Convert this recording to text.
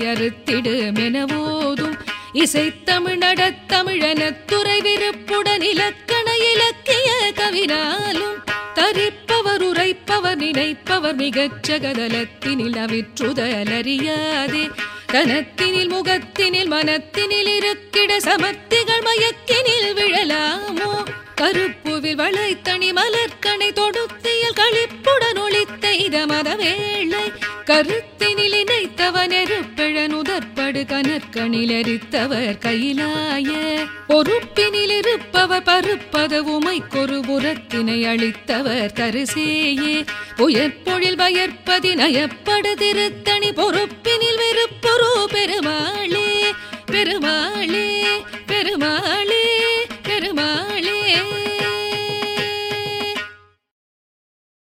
அறுத்திடுமெனவோதும் இசைத்தமிழ் நடத்தமிழன துறை விருப்புடன் இலக்கண இலக்கிய கவினாலும் தரிப்பவர் உரைப்பவர் நினைப்பவர் மிகச் ஜகதலத்தினில் அவிற்றுதலறியாதே தனத்தினில் முகத்தினில் மனத்தினில் இருக்கிட சமர்த்திகள் மயக்கினில் விழலாமோ கருப்புவில் வளைத்தணி மலர்கணை தொடுத்தியல் களிப்புடன் ஒளித்த இதமத வேளை கருத்தினில் இணைத்தவன் எருப்பிழன் உதற்படு கனற்கணில் எரித்தவர் கையிலாய பொறுப்பினில் இருப்பவர் பருப்பத உமைக்கொரு புறத்தினை அளித்தவர் தரிசேயே புயற்பொழில் வயற்பதி நயப்படு திருத்தணி பொறுப்பினில் வெறுப்பொரு பெருமாளே பெருமாளே பெருமாளே